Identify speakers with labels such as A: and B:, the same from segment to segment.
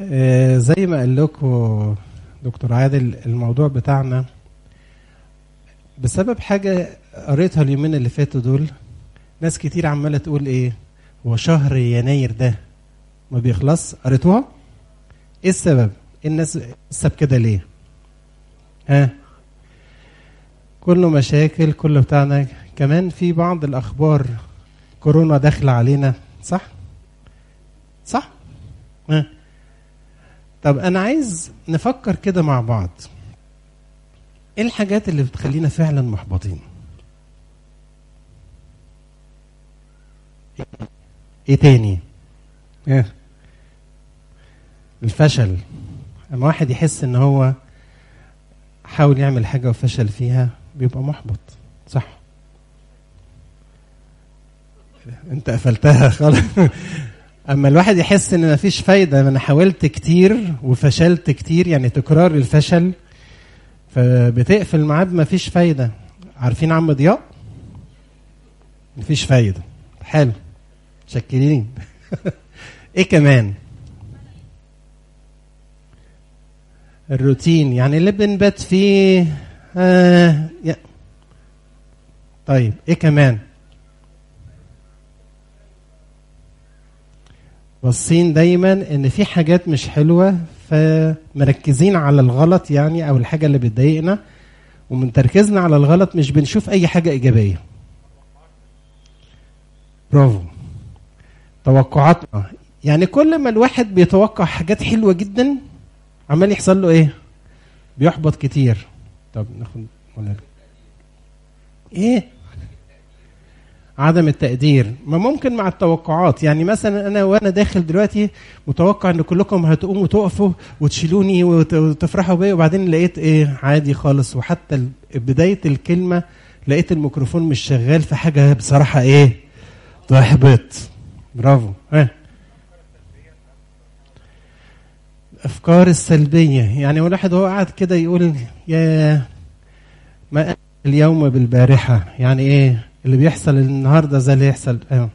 A: آه، زي ما قال لكم دكتور عادل الموضوع بتاعنا بسبب حاجة قريتها اليومين اللي فاتوا دول ناس كتير عمالة تقول ايه هو شهر يناير ده ما بيخلص قريتوها ايه السبب إيه الناس لسه كده ليه ها كله مشاكل كله بتاعنا كمان في بعض الاخبار كورونا داخله علينا صح صح ها طب انا عايز نفكر كده مع بعض ايه الحاجات اللي بتخلينا فعلا محبطين ايه تاني ايه الفشل اما واحد يحس ان هو حاول يعمل حاجه وفشل فيها بيبقى محبط صح انت قفلتها خالص اما الواحد يحس ان مفيش فايده انا حاولت كتير وفشلت كتير يعني تكرار الفشل فبتقفل معاه مفيش فايده عارفين عم ضياء مفيش فايده حلو شكرين ايه كمان الروتين يعني اللي بنبات فيه آه يا. طيب ايه كمان باصين دايما ان في حاجات مش حلوه فمركزين على الغلط يعني او الحاجه اللي بتضايقنا ومن تركيزنا على الغلط مش بنشوف اي حاجه ايجابيه برافو توقعاتنا يعني كل ما الواحد بيتوقع حاجات حلوه جدا عمال يحصل له ايه بيحبط كتير طب ناخد ولا ايه عدم التقدير ما ممكن مع التوقعات يعني مثلا انا وانا داخل دلوقتي متوقع ان كلكم هتقوموا تقفوا وتشيلوني وت- وتفرحوا بيا وبعدين لقيت ايه عادي خالص وحتى ال- بدايه الكلمه لقيت الميكروفون مش شغال في حاجه بصراحه ايه تحبط برافو ها الافكار السلبيه يعني الواحد هو قاعد كده يقول يا ما اليوم بالبارحه يعني ايه اللي بيحصل النهارده زي اللي يحصل ايوه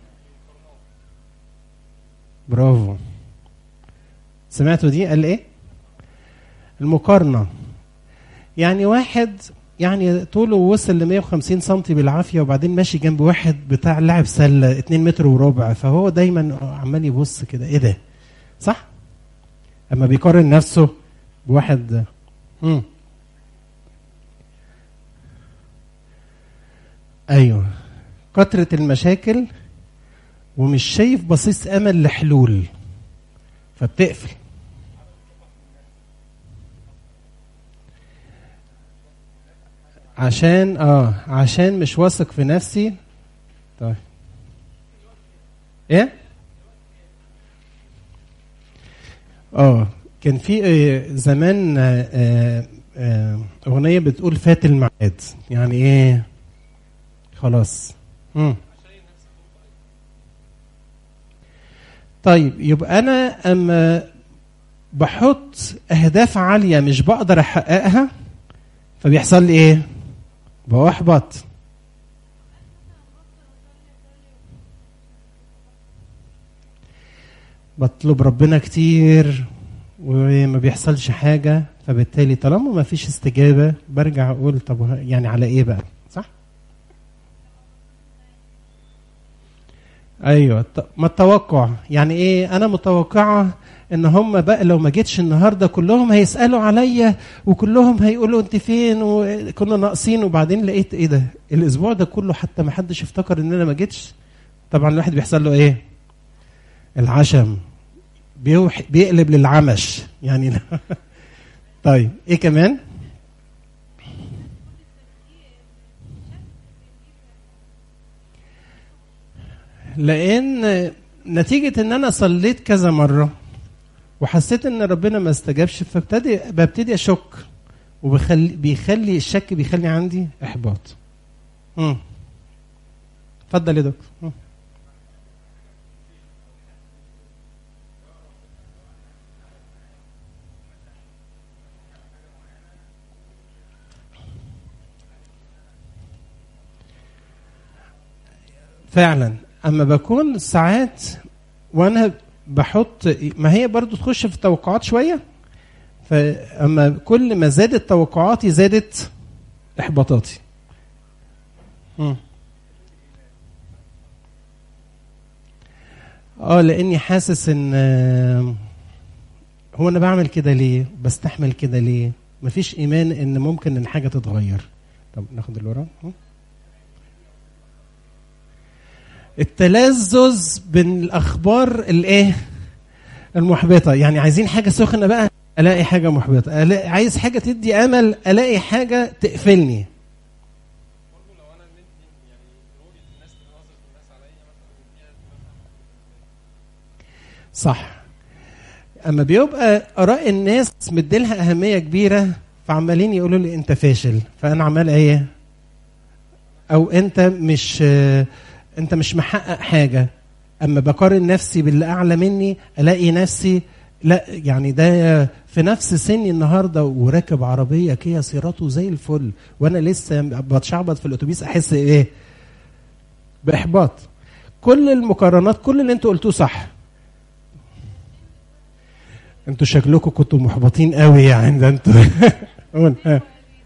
A: برافو سمعتوا دي قال ايه المقارنه يعني واحد يعني طوله وصل ل 150 سم بالعافيه وبعدين ماشي جنب واحد بتاع لاعب سله 2 متر وربع فهو دايما عمال يبص كده ايه ده صح اما بيقارن نفسه بواحد مم. ايوه كثرة المشاكل ومش شايف بصيص امل لحلول فبتقفل عشان اه عشان مش واثق في نفسي طيب ايه اه كان في آه، زمان آه، آه، آه، اغنيه بتقول فات الميعاد يعني ايه خلاص مم. طيب يبقى انا اما بحط اهداف عاليه مش بقدر احققها فبيحصل لي ايه بحبط بطلب ربنا كتير وما بيحصلش حاجة فبالتالي طالما ما فيش استجابة برجع أقول طب وه- يعني على إيه بقى صح؟ أيوة ط- ما التوقع يعني إيه أنا متوقعة إن هم بقى لو ما جيتش النهاردة كلهم هيسألوا عليا وكلهم هيقولوا أنت فين وكنا ناقصين وبعدين لقيت إيه ده الأسبوع ده كله حتى ما حدش افتكر إن أنا ما جيتش طبعا الواحد بيحصل له إيه؟ العشم بيوح بيقلب للعمش يعني طيب ايه كمان لان نتيجة ان انا صليت كذا مرة وحسيت ان ربنا ما استجابش فابتدي ببتدي اشك وبيخلي بيخلي الشك بيخلي عندي احباط امم اتفضل يا دكتور مم. فعلا اما بكون ساعات وانا بحط ما هي برضو تخش في التوقعات شويه فاما كل ما زادت توقعاتي زادت احباطاتي مم. اه لاني حاسس ان آه، هو انا بعمل كده ليه بستحمل كده ليه مفيش ايمان ان ممكن ان حاجه تتغير طب ناخد اللي ورا ها؟ التلذذ بالاخبار الايه المحبطه يعني عايزين حاجه سخنه بقى الاقي حاجه محبطه ألاقي عايز حاجه تدي امل الاقي حاجه تقفلني صح اما بيبقى اراء الناس مديلها اهميه كبيره فعمالين يقولوا لي انت فاشل فانا عمال ايه او انت مش انت مش محقق حاجه اما بقارن نفسي باللي اعلى مني الاقي نفسي لا يعني ده في نفس سني النهارده وراكب عربيه كيا سيراته زي الفل وانا لسه بتشعبط في الاتوبيس احس ايه باحباط كل المقارنات كل اللي انتوا قلتوه صح انتوا شكلكم كنتوا محبطين قوي يعني ده انتوا قول ها.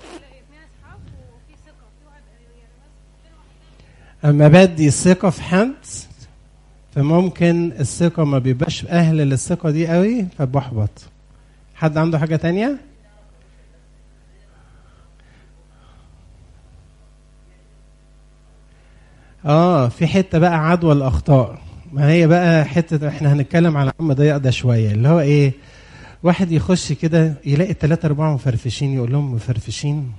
A: اما بدي الثقه في حد فممكن الثقه ما بيبقاش اهل للثقه دي قوي فبحبط حد عنده حاجه تانية اه في حته بقى عدوى الاخطاء ما هي بقى حته احنا هنتكلم على عم ضيق ده شويه اللي هو ايه واحد يخش كده يلاقي الثلاثة أربعة مفرفشين يقول لهم مفرفشين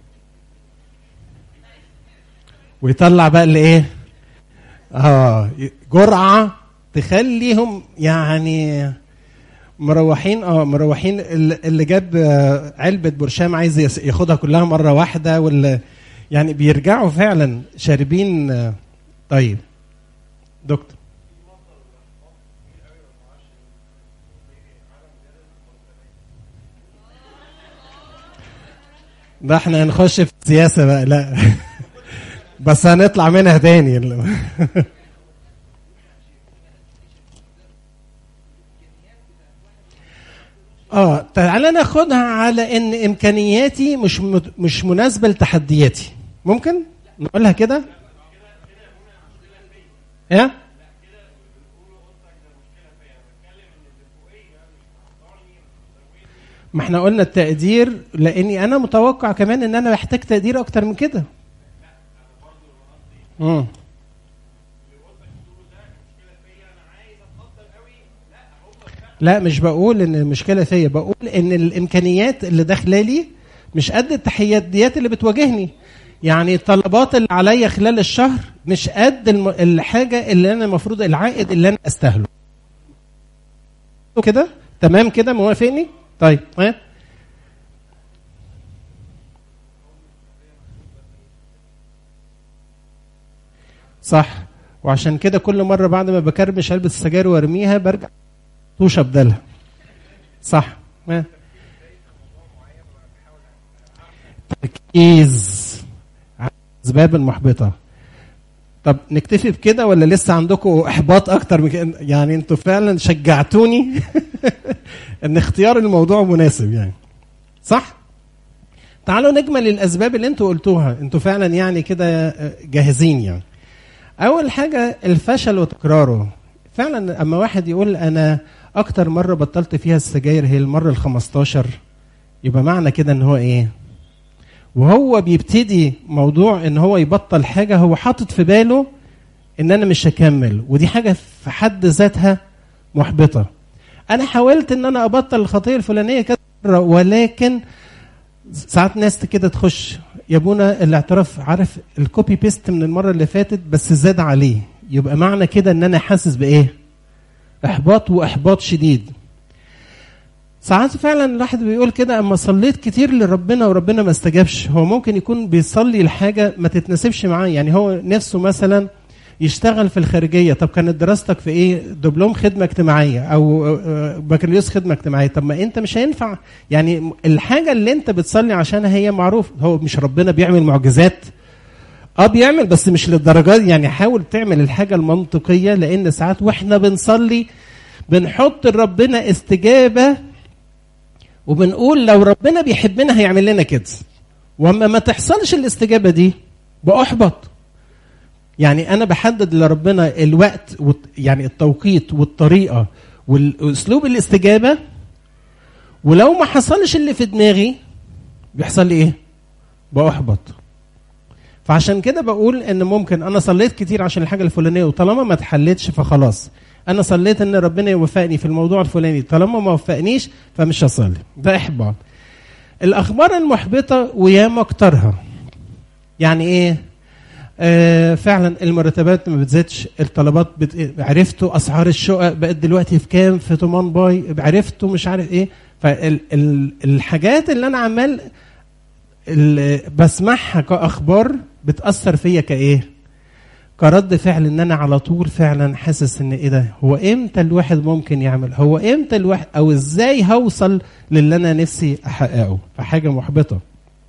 A: ويطلع بقى اللي ايه اه جرعة تخليهم يعني مروحين اه مروحين اللي جاب علبة برشام عايز ياخدها كلها مرة واحدة واللي يعني بيرجعوا فعلا شاربين طيب دكتور ده احنا هنخش في السياسة بقى لا بس هنطلع منها تاني اه تعالى ناخدها على ان امكانياتي مش مش مناسبه لتحدياتي ممكن نقولها كده ايه ما احنا قلنا التقدير لاني انا متوقع كمان ان انا محتاج تقدير اكتر من كده امم لا مش بقول ان المشكله فيا بقول ان الامكانيات اللي داخله لي مش قد التحديات اللي بتواجهني يعني الطلبات اللي عليا خلال الشهر مش قد الحاجه اللي انا المفروض العائد اللي انا استاهله كده تمام كده موافقني طيب ها صح وعشان كده كل مره بعد ما بكرمش علبه السجاير وارميها برجع طوشه بدلها صح ها تركيز على الاسباب المحبطه طب نكتفي بكده ولا لسه عندكم احباط اكتر من كده يعني انتوا فعلا شجعتوني ان اختيار الموضوع مناسب يعني صح تعالوا نجمل الاسباب اللي انتوا قلتوها انتوا فعلا يعني كده جاهزين يعني اول حاجه الفشل وتكراره فعلا اما واحد يقول انا اكتر مره بطلت فيها السجاير هي المره ال15 يبقى معنى كده ان هو ايه وهو بيبتدي موضوع ان هو يبطل حاجه هو حاطط في باله ان انا مش هكمل ودي حاجه في حد ذاتها محبطه انا حاولت ان انا ابطل الخطيه الفلانيه كذا مره ولكن ساعات ناس كده تخش يا ابونا الاعتراف عارف الكوبي بيست من المره اللي فاتت بس زاد عليه يبقى معنى كده ان انا حاسس بايه احباط واحباط شديد ساعات فعلا الواحد بيقول كده اما صليت كتير لربنا وربنا ما استجابش هو ممكن يكون بيصلي لحاجه ما تتناسبش معاه يعني هو نفسه مثلا يشتغل في الخارجيه طب كانت دراستك في ايه دبلوم خدمه اجتماعيه او بكالوريوس خدمه اجتماعيه طب ما انت مش هينفع يعني الحاجه اللي انت بتصلي عشانها هي معروف هو مش ربنا بيعمل معجزات اه بيعمل بس مش للدرجه دي يعني حاول تعمل الحاجه المنطقيه لان ساعات واحنا بنصلي بنحط لربنا استجابه وبنقول لو ربنا بيحبنا هيعمل لنا كده واما ما تحصلش الاستجابه دي باحبط يعني انا بحدد لربنا الوقت يعني التوقيت والطريقه واسلوب الاستجابه ولو ما حصلش اللي في دماغي بيحصل لي ايه باحبط فعشان كده بقول ان ممكن انا صليت كتير عشان الحاجه الفلانيه وطالما ما اتحلتش فخلاص انا صليت ان ربنا يوفقني في الموضوع الفلاني طالما ما وفقنيش فمش هصلي ده احباط الاخبار المحبطه وياما اكترها يعني ايه آه فعلا المرتبات ما بتزيدش الطلبات بت... عرفتوا اسعار الشقق بقت دلوقتي في كام في تومان باي عرفتوا مش عارف ايه فالحاجات اللي انا عمال اللي بسمعها كاخبار بتاثر فيا كايه كرد فعل ان انا على طول فعلا حاسس ان ايه ده هو امتى الواحد ممكن يعمل هو امتى الواحد او ازاي هوصل للي انا نفسي احققه فحاجه محبطه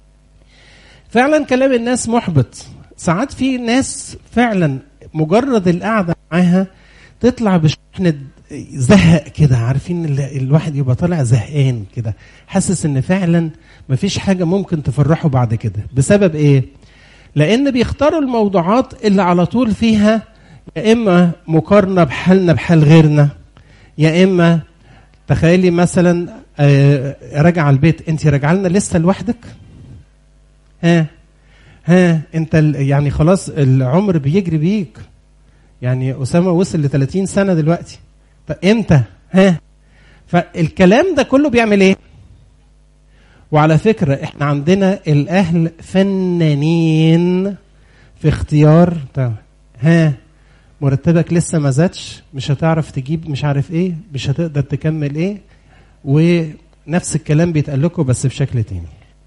A: فعلا كلام الناس محبط ساعات في ناس فعلا مجرد القعده معاها تطلع بشحنه زهق كده عارفين الواحد يبقى طالع زهقان كده حاسس ان فعلا مفيش حاجه ممكن تفرحه بعد كده بسبب ايه لان بيختاروا الموضوعات اللي على طول فيها يا اما مقارنه بحالنا بحال غيرنا يا اما تخيلي مثلا راجع البيت انت راجعه لنا لسه لوحدك ها ها انت يعني خلاص العمر بيجري بيك يعني اسامه وصل ل 30 سنه دلوقتي طب امتى ها فالكلام ده كله بيعمل ايه وعلى فكره احنا عندنا الاهل فنانين في اختيار طب ها مرتبك لسه ما زادش مش هتعرف تجيب مش عارف ايه مش هتقدر تكمل ايه ونفس الكلام بيتقال لكم بس بشكل تاني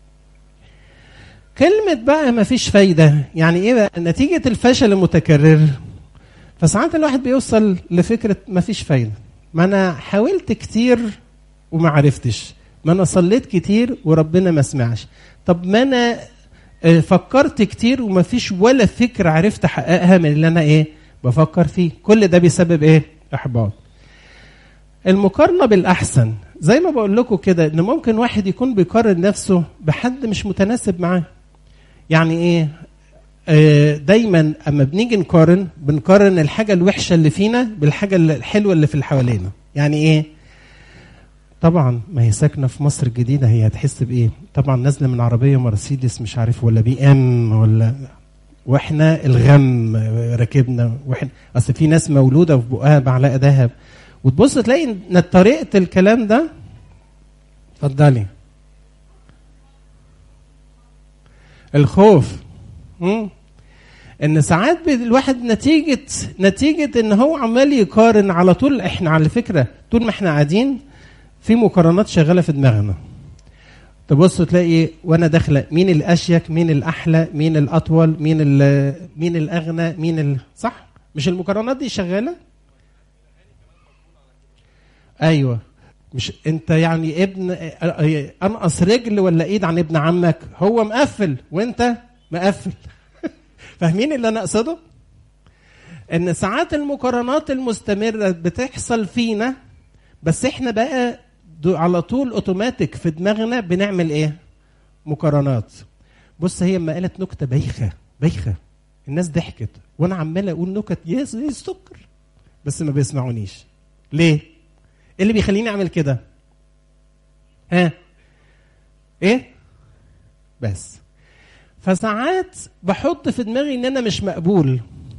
A: كلمة بقى ما فيش فايدة يعني ايه بقى نتيجة الفشل المتكرر فساعات الواحد بيوصل لفكرة ما فيش فايدة ما انا حاولت كتير وما عرفتش ما انا صليت كتير وربنا ما سمعش طب ما انا فكرت كتير وما فيش ولا فكرة عرفت احققها من اللي انا ايه بفكر فيه كل ده بيسبب ايه احباط المقارنة بالاحسن زي ما بقول لكم كده ان ممكن واحد يكون بيقارن نفسه بحد مش متناسب معاه يعني ايه آه دايما اما بنيجي نقارن بنقارن الحاجه الوحشه اللي فينا بالحاجه الحلوه اللي في اللي حوالينا يعني ايه طبعا ما هي ساكنه في مصر الجديده هي هتحس بايه طبعا نازله من عربيه مرسيدس مش عارف ولا بي ام ولا واحنا الغم راكبنا واحنا اصل في ناس مولوده في بقها معلقه ذهب وتبص تلاقي ان طريقه الكلام ده اتفضلي الخوف مم. ان ساعات الواحد نتيجه نتيجه ان هو عمال يقارن على طول احنا على فكره طول ما احنا قاعدين في مقارنات شغاله في دماغنا تبص تلاقي وانا داخله مين الاشيك مين الاحلى مين الاطول مين مين الاغنى مين ال... صح مش المقارنات دي شغاله ايوه مش انت يعني ابن انقص رجل ولا ايد عن ابن عمك هو مقفل وانت مقفل فاهمين اللي انا اقصده ان ساعات المقارنات المستمره بتحصل فينا بس احنا بقى على طول اوتوماتيك في دماغنا بنعمل ايه مقارنات بص هي لما قالت نكته بايخه بايخه الناس ضحكت وانا عمال اقول نكت يا السكر بس ما بيسمعونيش ليه ايه اللي بيخليني اعمل كده ها ايه بس فساعات بحط في دماغي ان انا مش مقبول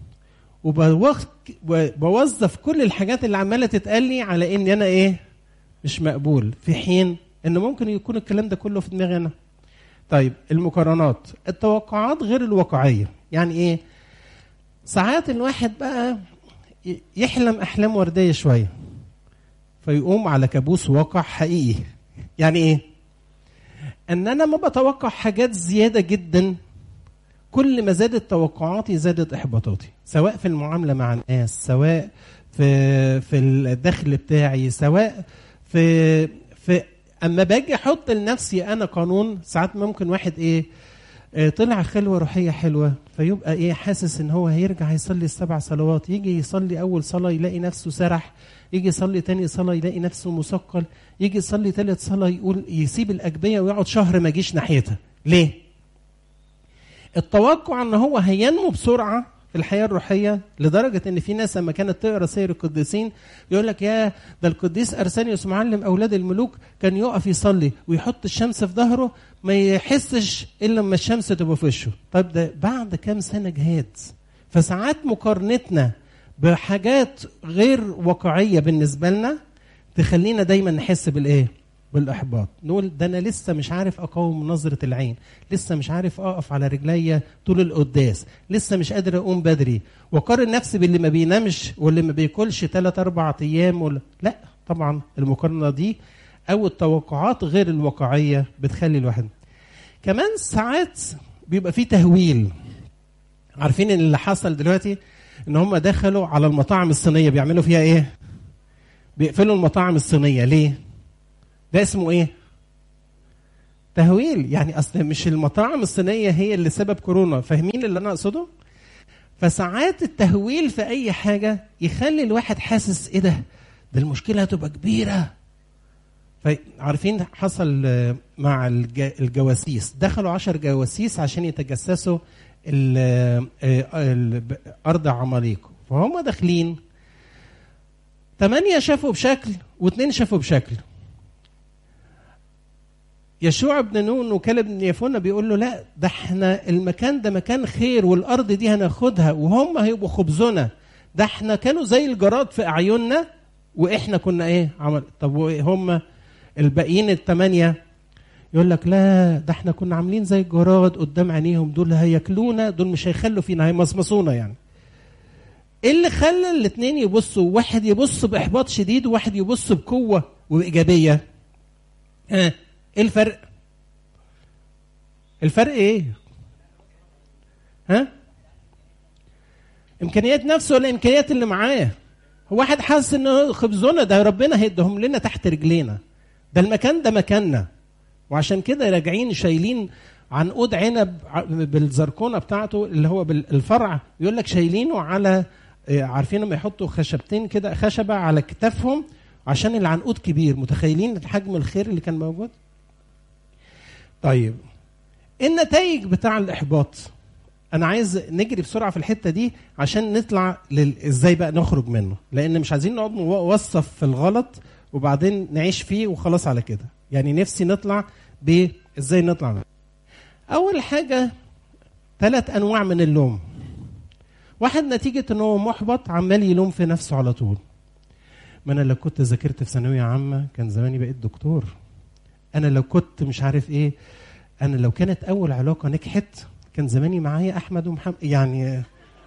A: وبوظف كل الحاجات اللي عماله تتقال لي على ان انا ايه مش مقبول في حين ان ممكن يكون الكلام ده كله في دماغي انا طيب المقارنات التوقعات غير الواقعيه يعني ايه ساعات الواحد بقى يحلم احلام ورديه شويه فيقوم على كابوس واقع حقيقي يعني ايه ان انا ما بتوقع حاجات زياده جدا كل ما زادت توقعاتي زادت احباطاتي سواء في المعامله مع الناس سواء في في الدخل بتاعي سواء في في اما باجي احط لنفسي انا قانون ساعات ممكن واحد ايه آه، طلع خلوه روحيه حلوه فيبقى ايه حاسس ان هو هيرجع يصلي السبع صلوات يجي يصلي اول صلاه يلاقي نفسه سرح يجي يصلي تاني صلاه يلاقي نفسه مثقل يجي يصلي تالت صلاه يقول يسيب الاجبيه ويقعد شهر ما يجيش ناحيتها ليه التوقع ان هو هينمو بسرعه في الحياه الروحيه لدرجه ان في ناس لما كانت تقرا سير القديسين يقول لك يا ده القديس ارسانيوس معلم اولاد الملوك كان يقف يصلي ويحط الشمس في ظهره ما يحسش الا لما الشمس تبقى في وشه طيب ده بعد كام سنه جهاد فساعات مقارنتنا بحاجات غير واقعيه بالنسبه لنا تخلينا دايما نحس بالايه بالاحباط نقول ده انا لسه مش عارف اقاوم نظره العين لسه مش عارف اقف على رجليا طول القداس لسه مش قادر اقوم بدري واقارن نفسي باللي ما بينامش واللي ما بياكلش ثلاث اربع ايام ولا لا طبعا المقارنه دي او التوقعات غير الواقعيه بتخلي الواحد كمان ساعات بيبقى في تهويل عارفين ان اللي حصل دلوقتي ان هم دخلوا على المطاعم الصينيه بيعملوا فيها ايه بيقفلوا المطاعم الصينيه ليه ده اسمه ايه تهويل يعني اصل مش المطاعم الصينيه هي اللي سبب كورونا فاهمين اللي انا اقصده فساعات التهويل في اي حاجه يخلي الواحد حاسس ايه ده ده المشكله هتبقى كبيره فعارفين حصل آه، مع الج- الجواسيس دخلوا عشر جواسيس عشان يتجسسوا ال- آه، ال- ارض عماليق فهم داخلين ثمانية شافوا بشكل واثنين شافوا بشكل يشوع بن نون وكالب بن يفونه بيقول له لا ده احنا المكان ده مكان خير والارض دي هناخدها وهم هيبقوا خبزنا ده احنا كانوا زي الجراد في اعيننا واحنا كنا ايه عمل طب هم الباقيين الثمانيه يقول لك لا ده احنا كنا عاملين زي الجراد قدام عينيهم دول هياكلونا دول مش هيخلوا فينا هيمصمصونا يعني ايه اللي خلى الاثنين يبصوا واحد يبص باحباط شديد وواحد يبص بقوه وايجابيه ها ايه الفرق الفرق ايه ها امكانيات نفسه ولا امكانيات اللي معاه هو واحد حاسس ان خبزونا ده ربنا هيدهم لنا تحت رجلينا ده المكان ده مكاننا وعشان كده راجعين شايلين عنقود عنب ع- بالزركونه بتاعته اللي هو بالفرع يقول لك شايلينه على آه، عارفين لما يحطوا خشبتين كده خشبه على كتافهم عشان العنقود كبير متخيلين حجم الخير اللي كان موجود طيب النتائج بتاع الاحباط انا عايز نجري بسرعه في الحته دي عشان نطلع لل... ازاي بقى نخرج منه لان مش عايزين نقعد نوصف في الغلط وبعدين نعيش فيه وخلاص على كده يعني نفسي نطلع بازاي نطلع منه. اول حاجه ثلاث انواع من اللوم واحد نتيجه ان هو محبط عمال يلوم في نفسه على طول ما انا لو كنت ذاكرت في ثانويه عامه كان زماني بقيت دكتور انا لو كنت مش عارف ايه انا لو كانت اول علاقه نجحت كان زماني معايا احمد ومحمد يعني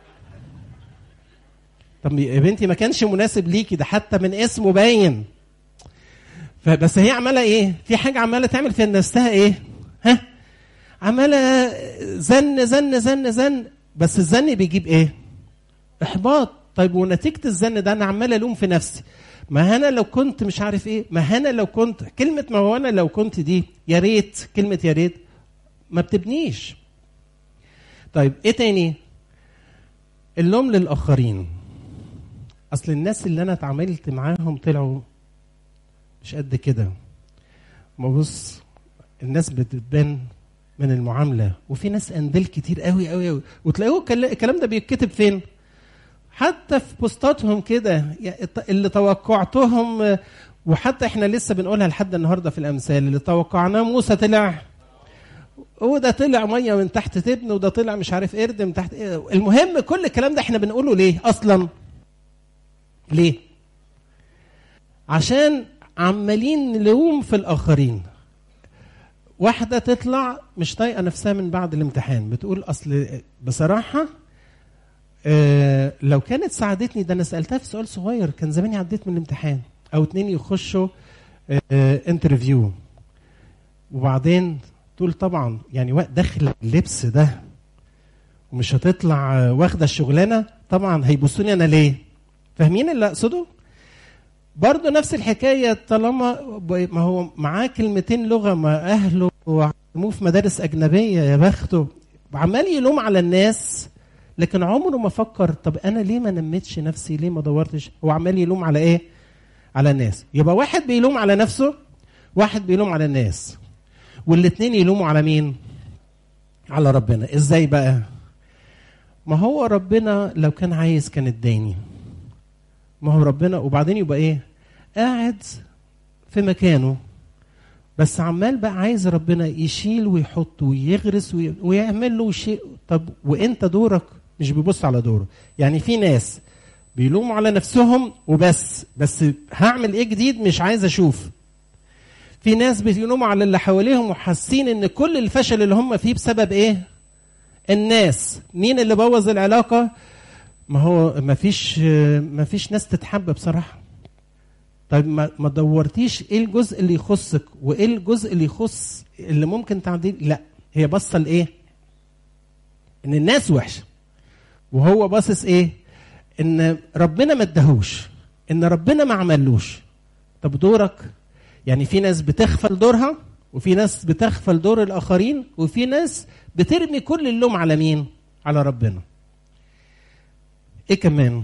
A: طب يا بنتي ما كانش مناسب ليكي ده حتى من اسمه باين فبس هي عماله ايه في حاجه عماله تعمل في نفسها ايه ها عماله زن زن زن زن بس الزن بيجيب ايه احباط طيب ونتيجه الزن ده انا عمال الوم في نفسي ما انا لو كنت مش عارف ايه ما انا لو كنت كلمه ما هو انا لو كنت دي يا ريت كلمه يا ريت ما بتبنيش طيب ايه تاني اللوم للاخرين اصل الناس اللي انا اتعاملت معاهم طلعوا مش قد كده ما بص الناس بتبان من المعامله وفي ناس اندل كتير قوي قوي قوي وتلاقوه كل- الكلام ده بيتكتب فين حتى في بوستاتهم كده يعني الت- اللي توقعتهم آه، وحتى احنا لسه بنقولها لحد النهارده في الامثال اللي توقعناه موسى طلع وده طلع ميه من تحت تبن وده طلع مش عارف قرد من تحت إيه. المهم كل الكلام ده احنا بنقوله ليه اصلا ليه عشان عمالين نلوم في الاخرين واحده تطلع مش طايقه نفسها من بعد الامتحان بتقول اصل بصراحه آه لو كانت ساعدتني ده انا سالتها في سؤال صغير كان زماني عديت من الامتحان او اتنين يخشوا آه انترفيو وبعدين تقول طبعا يعني وقت داخل اللبس ده ومش هتطلع آه، واخده الشغلانه طبعا هيبصوني انا ليه فاهمين اللي اقصده برضه نفس الحكايه طالما ب- ما هو معاه كلمتين لغه مع اهله وع- مو في مدارس اجنبيه يا بخته عمال يلوم على الناس لكن عمره ما فكر طب انا ليه ما نميتش نفسي ليه ما دورتش هو عمال يلوم على ايه على الناس يبقى واحد بيلوم على نفسه واحد بيلوم على الناس والاثنين يلوموا على مين على ربنا ازاي بقى ما هو ربنا لو كان عايز كان اداني ما هو ربنا وبعدين يبقى ايه قاعد في مكانه بس عمال بقى عايز ربنا يشيل ويحط ويغرس وي... ويعمل له شيء طب وانت دورك مش بيبص على دوره يعني في ناس بيلوموا على نفسهم وبس بس هعمل ايه جديد مش عايز اشوف في ناس بيلوموا على اللي حواليهم وحاسين ان كل الفشل اللي هم فيه بسبب ايه الناس مين اللي بوظ العلاقه ما هو ما فيش ما فيش ناس تتحب بصراحه طيب ما ما دورتيش ايه الجزء اللي يخصك وايه الجزء اللي يخص اللي ممكن تعديل لا هي باصه لايه ان الناس وحشه وهو باصص ايه ان ربنا ما اداهوش ان ربنا ما عملوش طب دورك يعني في ناس بتغفل دورها وفي ناس بتغفل دور الاخرين وفي ناس بترمي كل اللوم على مين على ربنا ايه كمان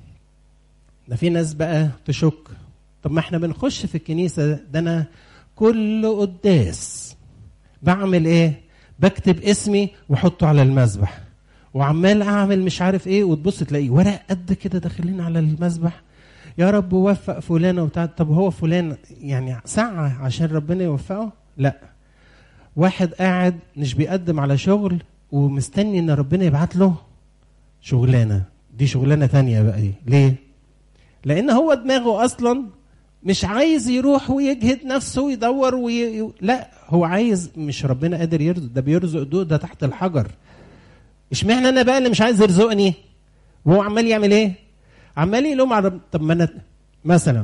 A: ده في ناس بقى تشك طب ما احنا بنخش في الكنيسه ده انا كل قداس بعمل ايه بكتب اسمي واحطه على المذبح وعمال اعمل مش عارف ايه وتبص تلاقيه ورق قد كده داخلين على المذبح يا رب وفق فلان وبتاع طب هو فلان يعني ساعة عشان ربنا يوفقه لا واحد قاعد مش بيقدم على شغل ومستني ان ربنا يبعت له شغلانة دي شغلانة تانية بقى دي ليه لان هو دماغه اصلا مش عايز يروح ويجهد نفسه ويدور وي... لا هو عايز مش ربنا قادر يرزق ده بيرزق دوق ده تحت الحجر اشمعنى انا بقى اللي مش عايز يرزقني وهو عمال يعمل ايه عمال يلوم على طب ما انا مثلا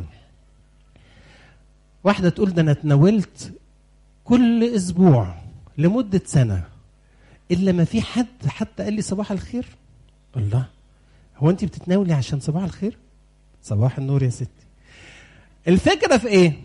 A: واحده تقول ده انا اتناولت كل اسبوع لمده سنه الا ما في حد حتى قال لي صباح الخير الله هو انت بتتناولي عشان صباح الخير صباح النور يا ستي الفكره في ايه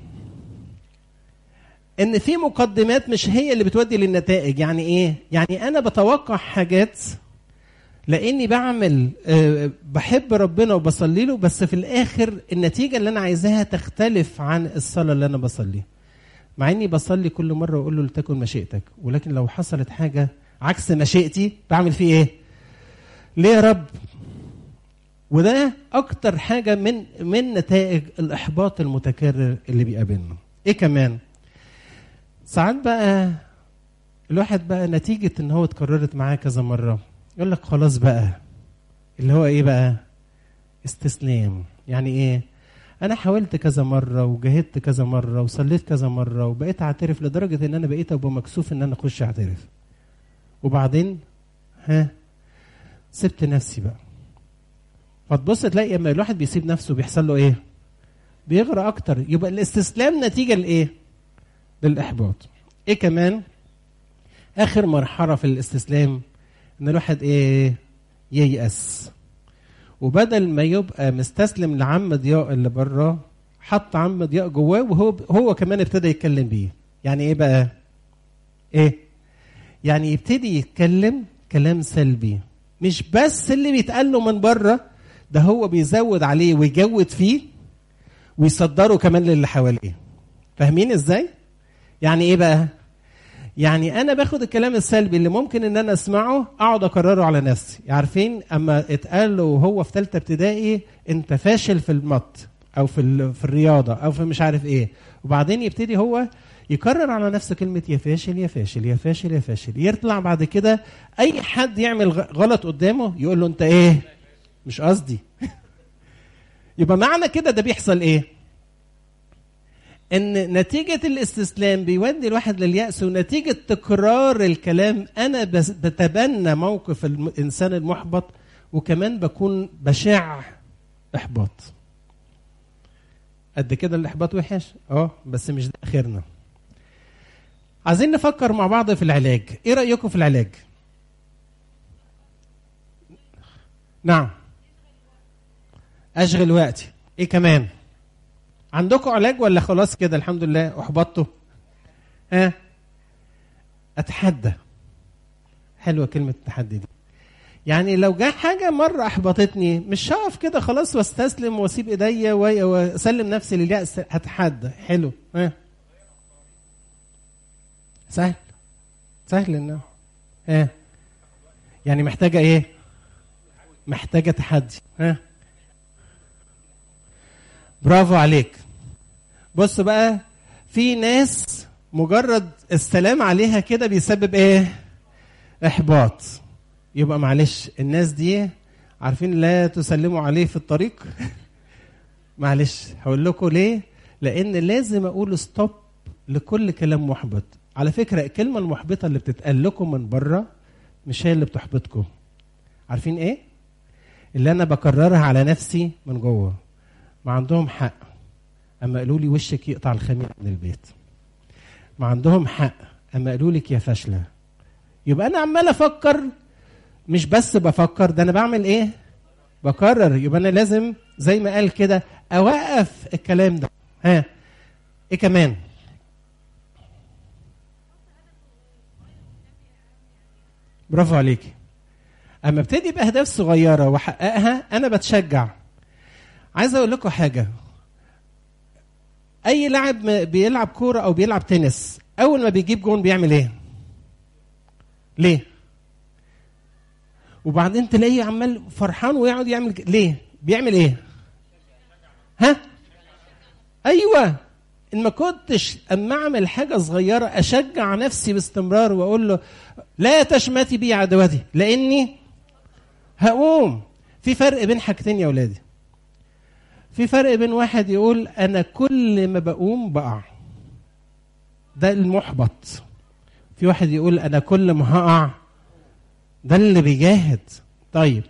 A: ان في مقدمات مش هي اللي بتودي للنتائج يعني ايه يعني انا بتوقع حاجات لاني بعمل أه بحب ربنا وبصلي له بس في الاخر النتيجه اللي انا عايزاها تختلف عن الصلاه اللي انا بصليها مع اني بصلي كل مره واقول له لتكن مشيئتك ولكن لو حصلت حاجه عكس مشيئتي بعمل فيه ايه ليه يا رب وده اكتر حاجه من من نتائج الاحباط المتكرر اللي بيقابلنا ايه كمان ساعات بقى الواحد بقى نتيجه ان هو اتكررت معاه كذا مره يقول لك خلاص بقى اللي هو ايه بقى استسلام يعني ايه انا حاولت كذا مره وجاهدت كذا مره وصليت كذا مره وبقيت اعترف لدرجه ان انا بقيت ابقى مكسوف ان انا اخش اعترف وبعدين ها سبت نفسي بقى فتبص تلاقي اما الواحد بيسيب نفسه بيحصل له ايه بيغرى اكتر يبقى الاستسلام نتيجه لايه للاحباط ايه كمان اخر مرحله في الاستسلام ان الواحد ايه ييأس وبدل ما يبقى مستسلم لعم ضياء اللي بره حط عم ضياء جواه وهو هو كمان ابتدى يتكلم بيه يعني ايه بقى ايه يعني يبتدي يتكلم كلام سلبي مش بس اللي بيتقال له من بره ده هو بيزود عليه ويجود فيه ويصدره كمان للي حواليه فاهمين ازاي يعني ايه بقى يعني انا باخد الكلام السلبي اللي ممكن ان انا اسمعه اقعد اكرره على نفسي عارفين اما اتقال له وهو في ثالثه ابتدائي انت فاشل في المط او في في الرياضه او في مش عارف ايه وبعدين يبتدي هو يكرر على نفسه كلمة يا فاشل يا فاشل يا فاشل يا فاشل يطلع بعد كده أي حد يعمل غلط قدامه يقول له أنت إيه؟ مش قصدي يبقى معنى كده ده بيحصل إيه؟ ان نتيجة الاستسلام بيودي الواحد لليأس ونتيجة تكرار الكلام انا بتبنى موقف الانسان المحبط وكمان بكون بشع احباط قد كده الاحباط وحش اه بس مش ده اخرنا عايزين نفكر مع بعض في العلاج ايه رأيكم في العلاج نعم اشغل وقتي ايه كمان عندكم علاج ولا خلاص كده الحمد لله احبطتوا ها اتحدى حلوه كلمه التحدي دي يعني لو جه حاجه مره احبطتني مش هقف كده خلاص واستسلم واسيب ايديا و- واسلم نفسي للياس هتحدى حلو ها سهل سهل انه ها يعني محتاجه ايه محتاجه تحدي ها برافو عليك بص بقى في ناس مجرد السلام عليها كده بيسبب ايه احباط يبقى معلش الناس دي عارفين لا تسلموا عليه في الطريق معلش هقول لكم ليه لان لازم اقول ستوب لكل كلام محبط على فكره الكلمه المحبطه اللي بتتقال لكم من بره مش هي اللي بتحبطكم عارفين ايه اللي انا بكررها على نفسي من جوه ما عندهم حق اما قالوا لي وشك يقطع الخميره من البيت ما عندهم حق اما قالوا لك يا فاشله يبقى انا عمال افكر مش بس بفكر ده انا بعمل ايه بكرر يبقى انا لازم زي ما قال كده اوقف الكلام ده ها ايه كمان برافو عليكي اما ابتدي باهداف صغيره واحققها انا بتشجع عايز اقول لكم حاجه اي لاعب م- بيلعب كوره او بيلعب تنس اول ما بيجيب جون بيعمل ايه ليه وبعدين تلاقيه عمال فرحان ويقعد يعمل ك- ليه بيعمل ايه ها ايوه ان ما كنتش اما اعمل حاجه صغيره اشجع نفسي باستمرار واقول له لا تشمتي بي عدوتي لاني هقوم في فرق بين حاجتين يا ولادي في فرق بين واحد يقول انا كل ما بقوم بقع ده المحبط في واحد يقول انا كل ما هقع ده اللي بيجاهد طيب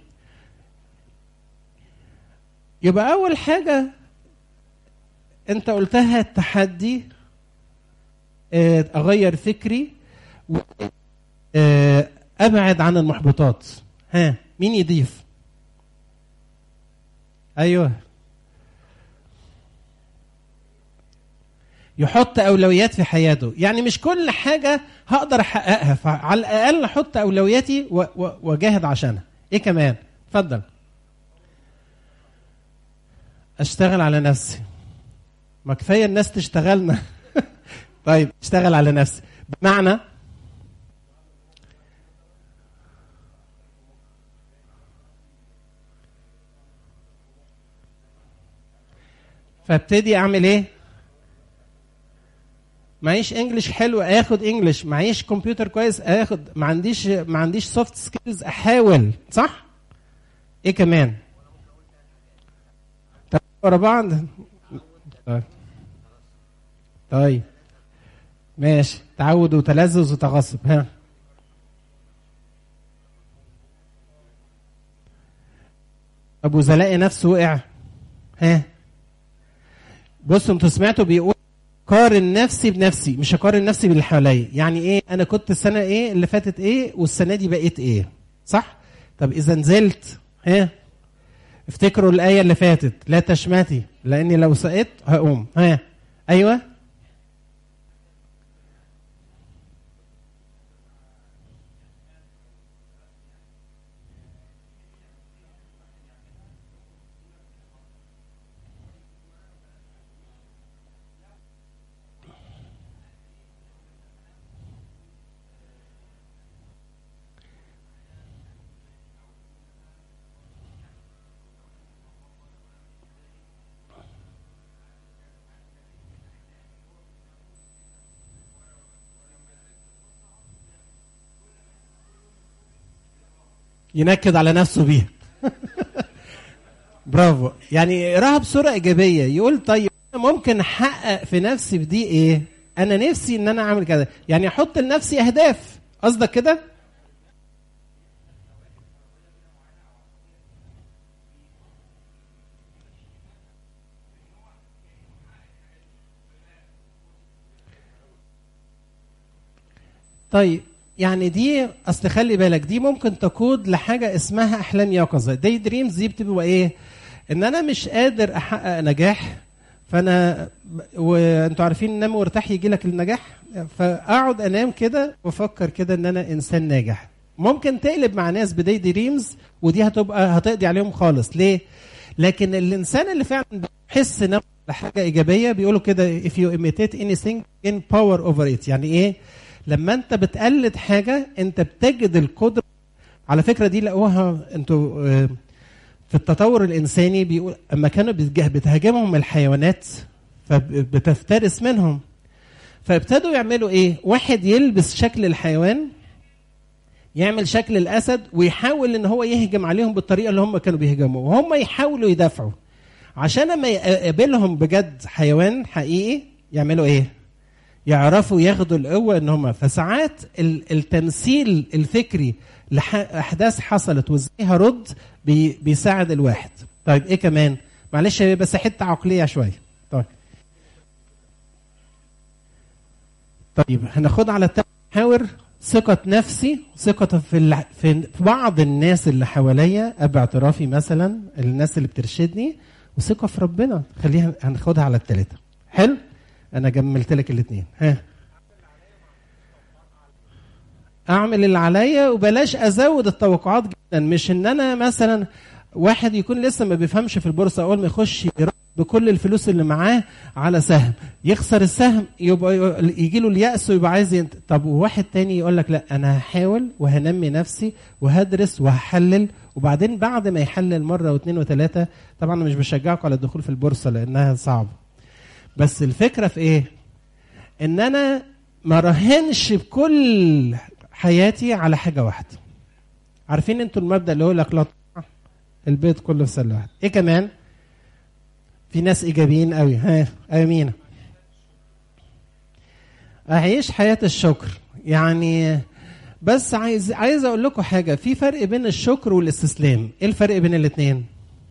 A: يبقى اول حاجه انت قلتها التحدي آه، اغير فكري و- آه، ابعد عن المحبطات ها مين يضيف ايوه يحط اولويات في حياته يعني مش كل حاجه هقدر احققها فعلى الاقل احط اولوياتي و- و- واجاهد عشانها ايه كمان اتفضل اشتغل على نفسي ما كفايه الناس تشتغلنا طيب اشتغل على نفسي بمعنى فابتدي اعمل ايه معيش انجلش حلو اخد انجلش معيش كمبيوتر كويس اخد ما عنديش ما عنديش سوفت سكيلز احاول صح ايه كمان طب ورا بعض طيب طيب ماشي تعود وتلذذ وتغصب ها ابو زلاقي نفسه وقع ها بصوا انتوا سمعتوا بيقول قارن نفسي بنفسي مش هقارن نفسي باللي حواليا يعني ايه انا كنت السنه ايه اللي فاتت ايه والسنه دي بقيت ايه صح طب اذا نزلت ها افتكروا الايه اللي فاتت لا تشمتي لاني لو سقطت هقوم ها ايوه ينكد على نفسه بيها برافو يعني يقراها بصوره ايجابيه يقول طيب أنا ممكن احقق في نفسي بدي ايه انا نفسي ان انا اعمل كذا يعني احط لنفسي اهداف قصدك كده طيب يعني دي اصل خلي بالك دي ممكن تقود لحاجه اسمها احلام يقظه داي دريمز دي بتبقى ايه ان انا مش قادر احقق نجاح فانا وانتوا عارفين نام وارتاح يجي لك النجاح فاقعد انام كده وافكر كده ان انا انسان ناجح ممكن تقلب مع ناس بداي دريمز ودي هتبقى هتقضي عليهم خالص ليه لكن الانسان اللي فعلا بيحس نفسه بحاجه ايجابيه بيقولوا كده if you imitate anything in power over it يعني ايه لما انت بتقلد حاجه انت بتجد القدره على فكره دي لقوها انتوا آه، في التطور الانساني بيقول اما كانوا بتجه- بتهاجمهم الحيوانات فبتفترس منهم فابتدوا يعملوا ايه واحد يلبس شكل الحيوان يعمل شكل الاسد ويحاول ان هو يهجم عليهم بالطريقه اللي هم كانوا بيهجموا وهم يحاولوا يدافعوا عشان لما يقابلهم بجد حيوان حقيقي يعملوا ايه يعرفوا ياخدوا القوه ان هم فساعات ال- التمثيل الفكري لاحداث حصلت وازاي هرد بي بيساعد الواحد طيب ايه كمان معلش هي بس حته عقليه شويه طيب طيب هناخد على التالت محاور ثقة نفسي ثقة في الع... في في بعض الناس اللي حواليا أب اعترافي مثلا الناس اللي بترشدني وثقة في ربنا خليها هناخدها على التلاتة حلو أنا جملت لك الاتنين ها اعمل اللي عليا وبلاش ازود التوقعات جدا مش ان انا مثلا واحد يكون لسه ما بيفهمش في البورصه اول ما يخش يرد بكل الفلوس اللي معاه على سهم يخسر السهم يبقى يجي له اليأس ويبقى عايز ينت... طب وواحد تاني يقول لك لا انا هحاول وهنمي نفسي وهدرس وهحلل وبعدين بعد ما يحلل مره واثنين وثلاثه طبعا أنا مش بشجعكم على الدخول في البورصه لانها صعبه بس الفكره في ايه؟ ان انا ما راهنش بكل حياتي على حاجه واحده عارفين انتوا المبدا اللي يقول لك لا تقع البيت كله في سله واحده ايه كمان في ناس ايجابيين قوي ها امين اعيش حياه الشكر يعني بس عايز عايز اقول لكم حاجه في فرق بين الشكر والاستسلام ايه الفرق بين الاثنين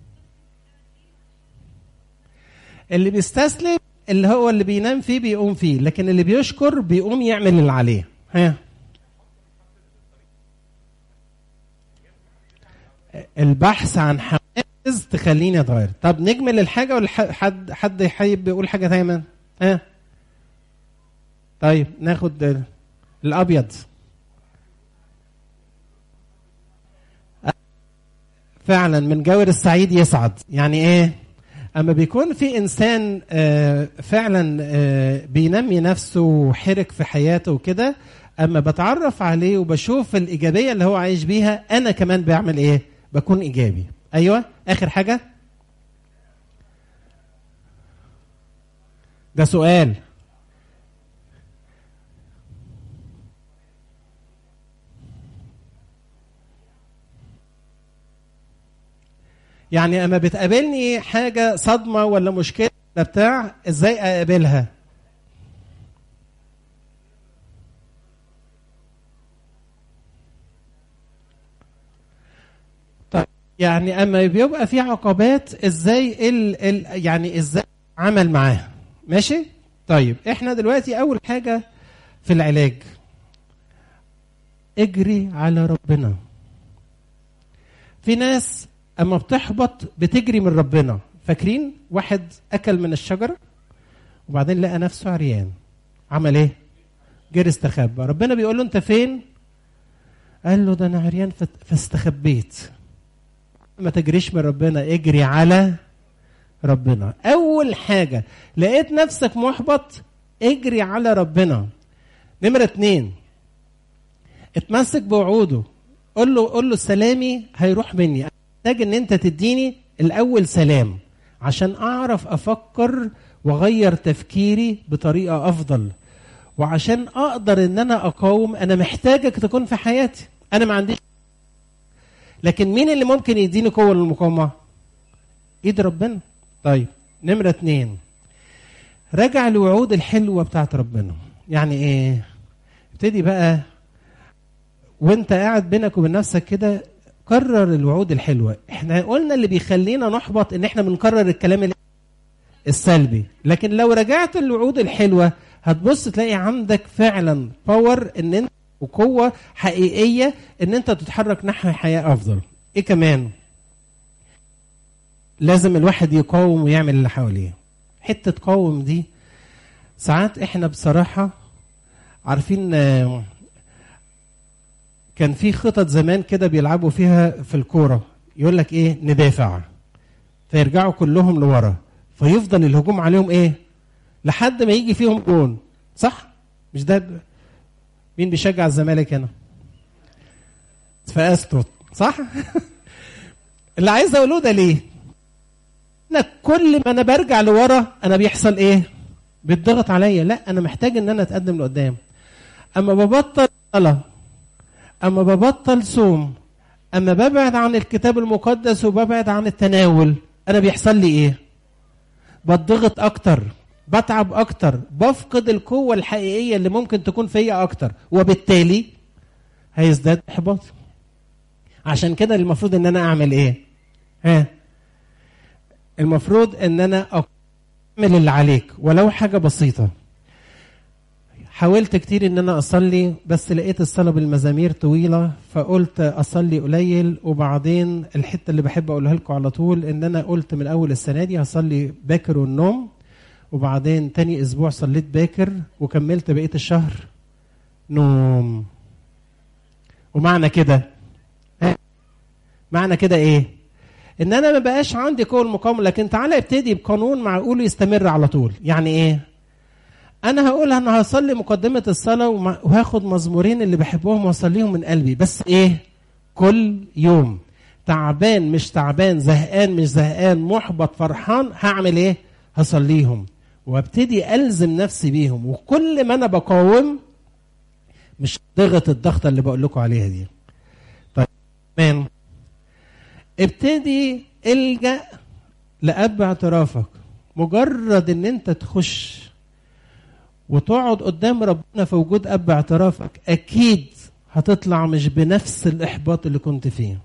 A: اللي بيستسلم اللي هو اللي بينام فيه بيقوم فيه لكن اللي بيشكر بيقوم يعمل اللي عليه ها البحث عن حوافز تخليني اتغير طب نجمل الحاجه ولا ح- حد حد يحب يقول حاجه دايما ها طيب ناخد ال- الابيض فعلا من جاور السعيد يسعد يعني ايه اما بيكون في انسان آه، فعلا آه، بينمي نفسه وحرك في حياته وكده اما بتعرف عليه وبشوف الايجابيه اللي هو عايش بيها انا كمان بعمل ايه بكون ايجابي ايوه اخر حاجه ده سؤال يعني اما بتقابلني حاجه صدمه ولا مشكله ولا بتاع ازاي اقابلها طيب يعني اما بيبقى في عقبات ازاي ال ال يعني ازاي عمل معاها ماشي طيب احنا دلوقتي اول حاجه في العلاج اجري على ربنا في ناس اما بتحبط بتجري من ربنا فاكرين واحد اكل من الشجره وبعدين لقى نفسه عريان عمل ايه جري استخبى ربنا بيقول له انت فين قال له ده انا عريان فت- فاستخبيت ما تجريش من ربنا اجري على ربنا اول حاجه لقيت نفسك محبط اجري على ربنا نمره اتنين اتمسك بوعوده قول له قول له سلامي هيروح مني محتاج ان انت تديني الاول سلام عشان اعرف افكر واغير تفكيري بطريقه افضل وعشان اقدر ان انا اقاوم انا محتاجك تكون في حياتي انا ما عنديش لكن مين اللي ممكن يديني قوه للمقاومه ايد ربنا طيب نمره اتنين راجع الوعود الحلوه بتاعت ربنا يعني ايه ابتدي بقى وانت قاعد بينك وبين نفسك كده كرر الوعود الحلوه احنا قلنا اللي بيخلينا نحبط ان احنا بنكرر الكلام ال- السلبي لكن لو رجعت الوعود الحلوه هتبص تلاقي عندك فعلا باور ان انت وقوه حقيقيه ان انت تتحرك نحو حياه افضل ايه كمان لازم الواحد يقاوم ويعمل اللي حواليه حته قاوم دي ساعات احنا بصراحه عارفين آه، كان في خطط زمان كده بيلعبوا فيها في الكوره يقول لك ايه ندافع فيرجعوا كلهم لورا فيفضل الهجوم عليهم ايه لحد ما يجي فيهم جون صح مش ده ب- مين بيشجع الزمالك هنا فاستو صح اللي عايز اقوله ده ليه انا كل ما انا برجع لورا انا بيحصل ايه بيتضغط عليا لا انا محتاج ان انا اتقدم لقدام اما ببطل صلاه اما ببطل صوم اما ببعد عن الكتاب المقدس وببعد عن التناول انا بيحصل لي ايه بتضغط اكتر بتعب اكتر بفقد القوه الحقيقيه اللي ممكن تكون فيا اكتر وبالتالي هيزداد احباط عشان كده المفروض ان انا اعمل ايه ها المفروض ان انا اعمل اللي عليك ولو حاجه بسيطه حاولت كتير ان انا اصلي بس لقيت الصلاه بالمزامير طويله فقلت اصلي قليل وبعدين الحته اللي بحب اقولها لكم على طول ان انا قلت من اول السنه دي هصلي باكر والنوم وبعدين تاني اسبوع صليت باكر وكملت بقيه الشهر نوم ومعنى كده ها؟ معنى كده ايه ان انا ما بقاش عندي قوه المقاومه لكن تعالى ابتدي بقانون معقول يستمر على طول يعني ايه انا هقول انا هصلي مقدمه الصلاه وما- وهاخد مزمورين اللي بحبهم واصليهم من قلبي بس ايه كل يوم تعبان مش تعبان زهقان مش زهقان محبط فرحان هعمل ايه هصليهم وابتدي الزم نفسي بيهم وكل ما انا بقاوم مش ضغط الضغطه اللي بقول لكم عليها دي طيب كمان ابتدي الجا لاب اعترافك مجرد ان انت تخش وتقعد قدام ربنا في وجود اب اعترافك اكيد هتطلع مش بنفس الاحباط اللي كنت فيه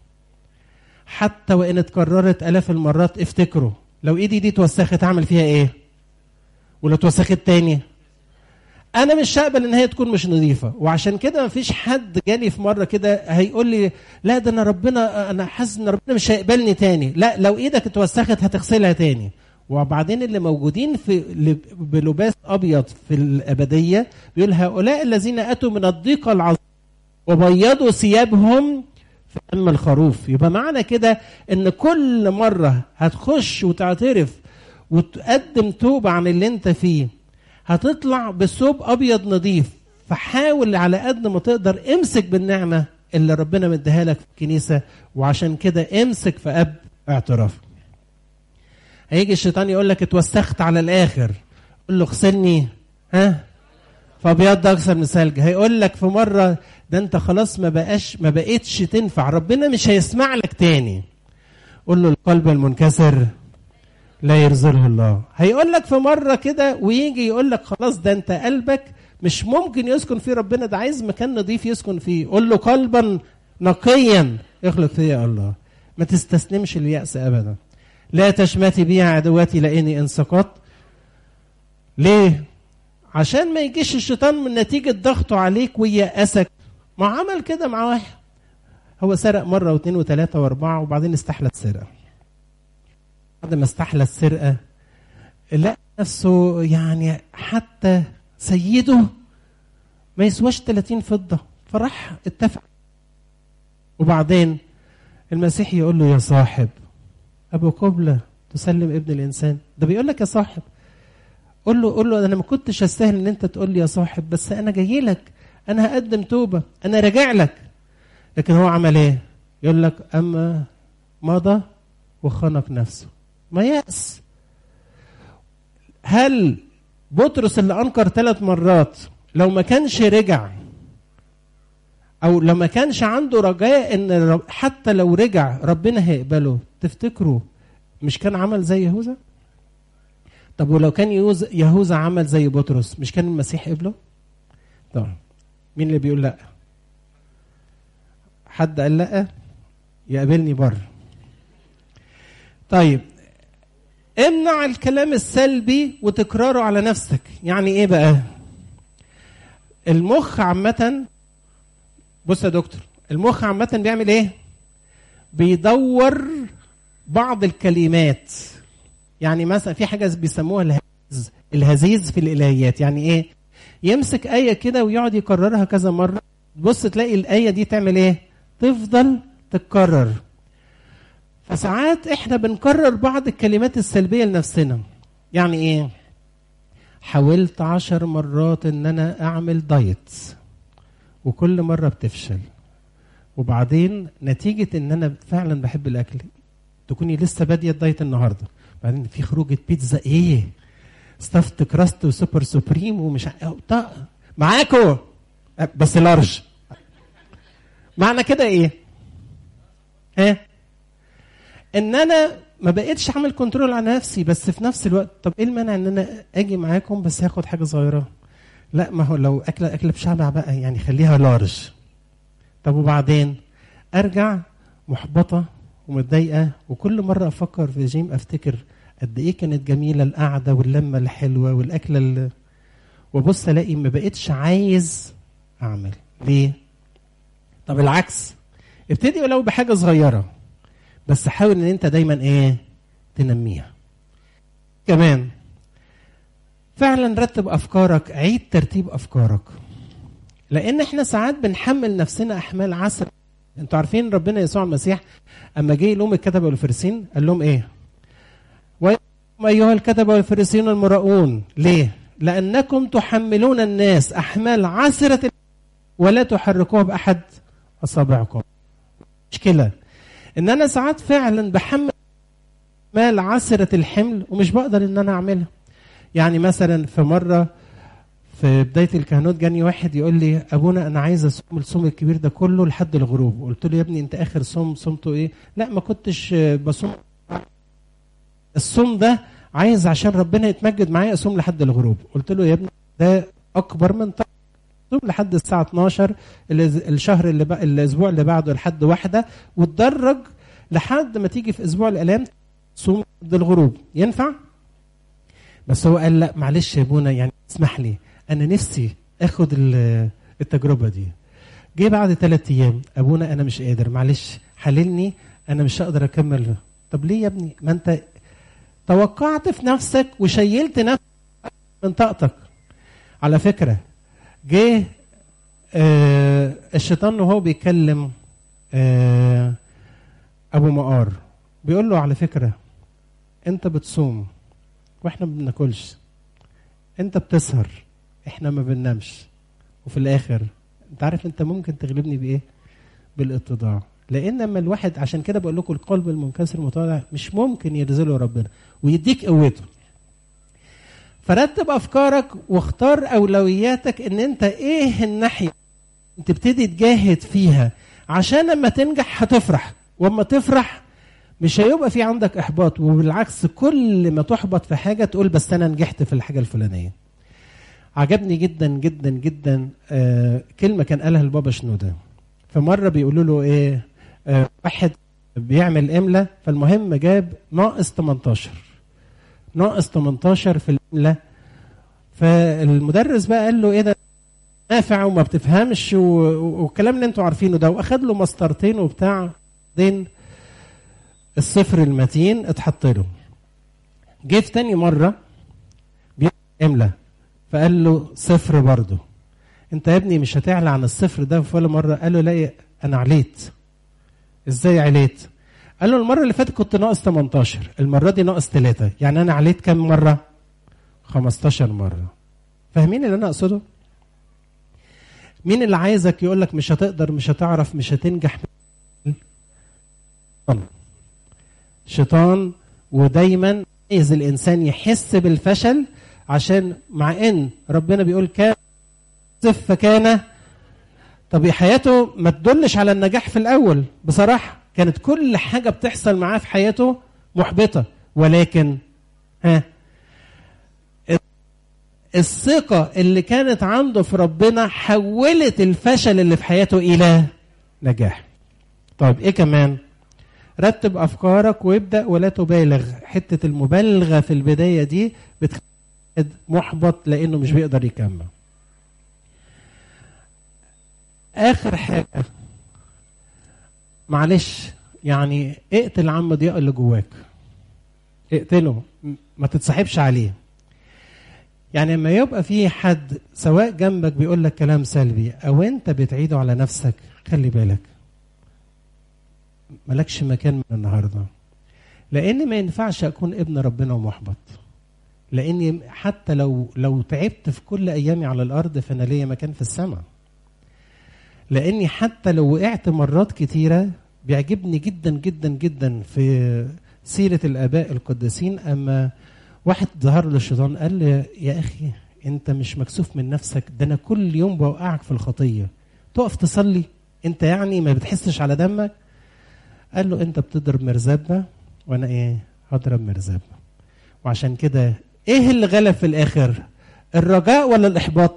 A: حتى وان اتكررت الاف المرات افتكروا لو ايدي دي اتوسخت اعمل فيها ايه ولو اتوسخت تاني انا مش هقبل ان هي تكون مش نظيفه وعشان كده مفيش حد جالي في مره كده هيقول لي لا ده انا ربنا انا حاسس ان ربنا مش هيقبلني تاني لا لو ايدك اتوسخت هتغسلها تاني وبعدين اللي موجودين في ل- بلباس ابيض في الابديه بيقول هؤلاء الذين اتوا من الضيقه العظيمه وبيضوا ثيابهم في دم الخروف يبقى معنى كده ان كل مره هتخش وتعترف وتقدم توبه عن اللي انت فيه هتطلع بثوب ابيض نظيف فحاول على قد ما تقدر امسك بالنعمه اللي ربنا مديها لك في الكنيسه وعشان كده امسك في اب اعتراف هيجي الشيطان يقول لك اتوسخت على الاخر قول له اغسلني ها فابيض ده اكثر من ثلج هيقول لك في مره ده انت خلاص ما بقاش ما بقتش تنفع ربنا مش هيسمع لك تاني قول له القلب المنكسر لا يرزقه الله هيقول لك في مره كده ويجي يقول لك خلاص ده انت قلبك مش ممكن يسكن فيه ربنا ده عايز مكان نظيف يسكن فيه قول له قلبا نقيا اخلق فيا الله ما تستسلمش اليأس ابدا لا تشمتي بي عدواتي لاني ان سقطت ليه عشان ما يجيش الشيطان من نتيجة ضغطه عليك ويأسك ما عمل كده مع واحد هو سرق مرة واثنين وثلاثة واربعة وبعدين استحلى السرقة بعد ما استحلى السرقة لقى نفسه يعني حتى سيده ما يسواش 30 فضة فراح اتفق وبعدين المسيح يقول له يا صاحب أبو قبلة تسلم ابن الإنسان ده بيقول لك يا صاحب قول له قول له انا ما كنتش استاهل ان انت تقول لي يا صاحب بس انا جاي لك انا هقدم توبه انا راجع لك لكن هو عمل ايه يقول لك اما مضى وخنق نفسه ما يأس هل بطرس اللي انكر ثلاث مرات لو ما كانش رجع او لو ما كانش عنده رجاء ان رب- حتى لو رجع ربنا هيقبله تفتكروا مش كان عمل زي يهوذا طب ولو كان يهوذا يهوذا عمل زي بطرس مش كان المسيح قبله؟ طبعا مين اللي بيقول لا؟ حد قال لا؟ يقابلني بره. طيب امنع الكلام السلبي وتكراره على نفسك، يعني ايه بقى؟ المخ عامة بص يا دكتور المخ عامة بيعمل ايه؟ بيدور بعض الكلمات يعني مثلا في حاجه بيسموها الهزيز الهزيز في الالهيات يعني ايه يمسك آية كده ويقعد يكررها كذا مرة تبص تلاقي الآية دي تعمل إيه؟ تفضل تتكرر فساعات إحنا بنكرر بعض الكلمات السلبية لنفسنا يعني إيه؟ حاولت عشر مرات إن أنا أعمل دايت وكل مرة بتفشل وبعدين نتيجة إن أنا فعلا بحب الأكل تكوني لسه بادية الدايت النهاردة بعدين في خروجة بيتزا إيه؟ ستافت كراست وسوبر سوبريم ومش ع- طق معاكو بس لارج معنى كده ايه ها ان انا ما بقتش اعمل كنترول على نفسي بس في نفس الوقت طب ايه المانع ان انا اجي معاكم بس هاخد حاجه صغيره لا ما هو لو اكله اكله بشبع بقى يعني خليها لارج طب وبعدين ارجع محبطه ومتضايقه وكل مره افكر في جيم افتكر قد ايه كانت جميله القعده واللمه الحلوه والاكله اللي وابص الاقي ما بقتش عايز اعمل ليه طب العكس ابتدي ولو بحاجه صغيره بس حاول ان انت دايما ايه تنميها كمان فعلا رتب افكارك عيد ترتيب افكارك لان احنا ساعات بنحمل نفسنا احمال عسر انتوا عارفين ربنا يسوع المسيح اما جه يلوم الكتبه والفريسين قال لهم ايه ويقوم ايها الكتبه والفريسيون المراؤون ليه لانكم تحملون الناس احمال عسره ولا تحركوها باحد اصابعكم مشكله ان انا ساعات فعلا بحمل مال عسره الحمل ومش بقدر ان انا اعملها يعني مثلا في مره في بدايه الكهنوت جاني واحد يقول لي ابونا انا عايز اصوم الصوم الكبير ده كله لحد الغروب قلت له يا ابني انت اخر صوم صمته ايه لا ما كنتش بصوم الصوم ده عايز عشان ربنا يتمجد معايا اصوم لحد الغروب قلت له يا ابني ده اكبر من طاقة صوم لحد الساعه 12 الشهر اللي بقى الاسبوع اللي بعده لحد واحده وتدرج لحد ما تيجي في اسبوع الالام صوم لحد الغروب ينفع بس هو قال لا معلش يا ابونا يعني اسمح لي انا نفسي اخد التجربه دي جه بعد ثلاث ايام ابونا انا مش قادر معلش حللني انا مش هقدر اكمل طب ليه يا ابني ما انت توقعت في نفسك وشيلت نفسك من طاقتك على فكره جه آه الشيطان وهو بيكلم آه ابو مقار بيقول له على فكره انت بتصوم واحنا ما بناكلش انت بتسهر احنا ما بننامش وفي الاخر انت عارف انت ممكن تغلبني بايه بالاتضاع لان لما الواحد عشان كده بقول لكم القلب المنكسر المتواضع مش ممكن يرزله ربنا ويديك قوته فرتب افكارك واختار اولوياتك ان انت ايه الناحيه تبتدي تجاهد فيها عشان لما تنجح هتفرح واما تفرح مش هيبقى في عندك احباط وبالعكس كل ما تحبط في حاجه تقول بس انا نجحت في الحاجه الفلانيه عجبني جدا جدا جدا آه كلمه كان قالها البابا شنوده فمره بيقولوا له ايه آه واحد بيعمل املا فالمهم جاب ناقص 18 ناقص 18 في الاملا فالمدرس بقى قال له ايه ده نافع وما بتفهمش والكلام اللي انتوا عارفينه ده واخد له مسطرتين وبتاع بعدين الصفر المتين اتحط له جه في تاني مره املا فقال له صفر برضه انت يا ابني مش هتعلى عن الصفر ده في ولا مره قال له لا انا عليت ازاي عليت قال له المره اللي فاتت كنت ناقص 18 المره دي ناقص 3 يعني انا عليت كام مره 15 مره فاهمين اللي انا اقصده مين اللي عايزك يقول لك مش هتقدر مش هتعرف مش هتنجح شيطان ودايما عايز الانسان يحس بالفشل عشان مع ان ربنا بيقول كان فكان طب حياته ما تدلش على النجاح في الاول بصراحه كانت كل حاجه بتحصل معاه في حياته محبطه ولكن ها الثقه اللي كانت عنده في ربنا حولت الفشل اللي في حياته الى نجاح طيب ايه كمان رتب افكارك وابدا ولا تبالغ حته المبالغه في البدايه دي بتخلي محبط لانه مش بيقدر يكمل اخر حاجه معلش يعني اقتل عم ضياء اللي جواك اقتله ما تتصاحبش عليه يعني لما يبقى في حد سواء جنبك بيقول لك كلام سلبي او انت بتعيده على نفسك خلي بالك ملكش مكان من النهارده لان ما ينفعش اكون ابن ربنا ومحبط لاني حتى لو لو تعبت في كل ايامي على الارض فانا ليا مكان في السماء لاني حتى لو وقعت مرات كتيره بيعجبني جدا جدا جدا في سيره الاباء القديسين اما واحد ظهر له الشيطان قال لي يا اخي انت مش مكسوف من نفسك ده انا كل يوم بوقعك في الخطيه تقف تصلي انت يعني ما بتحسش على دمك قال له انت بتضرب مرزبه وانا ايه هضرب مرزبه وعشان كده ايه اللي غلب في الاخر الرجاء ولا الاحباط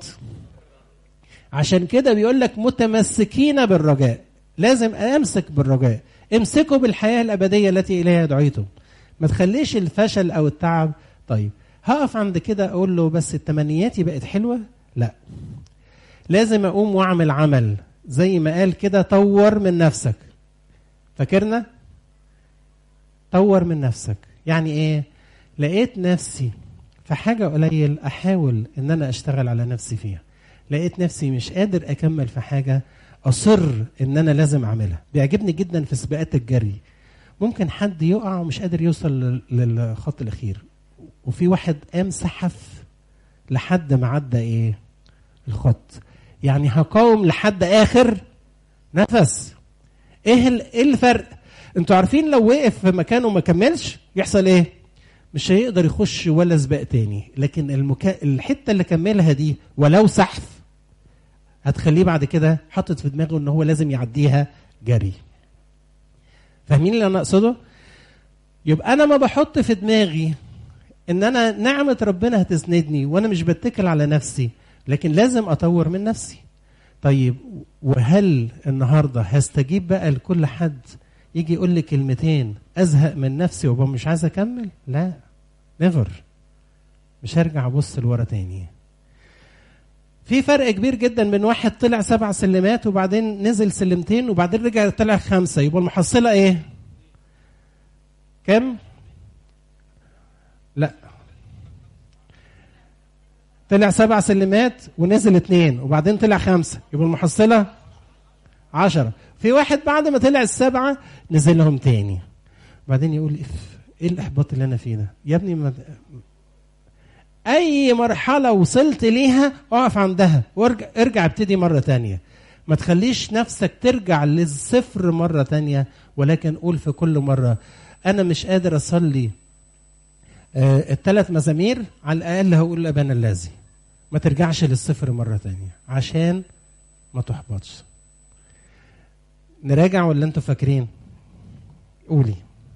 A: عشان كده بيقول لك متمسكين بالرجاء لازم امسك بالرجاء امسكوا بالحياه الابديه التي اليها دعيتم ما تخليش الفشل او التعب طيب هقف عند كده اقول له بس التمنياتي بقت حلوه لا لازم اقوم واعمل عمل زي ما قال كده طور من نفسك فاكرنا طور من نفسك يعني ايه لقيت نفسي في حاجة قليل أحاول إن أنا أشتغل على نفسي فيها لقيت نفسي مش قادر أكمل في حاجة أصر إن أنا لازم أعملها بيعجبني جدا في سباقات الجري ممكن حد يقع ومش قادر يوصل لل- للخط الأخير وفي واحد قام سحف لحد ما عدى إيه الخط يعني هقاوم لحد آخر نفس إيه ال- إيه الفرق انتوا عارفين لو وقف في مكانه وما كملش يحصل ايه مش هيقدر يخش ولا سباق تاني لكن المكا... الحته اللي كملها دي ولو سحف هتخليه بعد كده حاطط في دماغه ان هو لازم يعديها جري فاهمين اللي انا اقصده يبقى انا ما بحط في دماغي ان انا نعمه ربنا هتسندني وانا مش بتكل على نفسي لكن لازم اطور من نفسي طيب وهل النهارده هستجيب بقى لكل حد يجي يقول لي كلمتين ازهق من نفسي وابقى مش عايز اكمل لا نيفر مش هرجع ابص لورا تاني في فرق كبير جدا بين واحد طلع سبع سلمات وبعدين نزل سلمتين وبعدين رجع طلع خمسه يبقى المحصله ايه كم لا طلع سبع سلمات ونزل اتنين وبعدين طلع خمسه يبقى المحصله عشرة في واحد بعد ما طلع السبعة نزل لهم تاني بعدين يقول اف ايه الاحباط اللي انا فيه ده يا ابني ما اي مرحلة وصلت ليها اقف عندها وارجع ارجع ابتدي مرة تانية ما تخليش نفسك ترجع للصفر مرة تانية ولكن قول في كل مرة انا مش قادر اصلي آه الثلاث مزامير على الاقل هقول ابانا الذي ما ترجعش للصفر مرة تانية عشان ما تحبطش نراجع ولا انتوا فاكرين قولي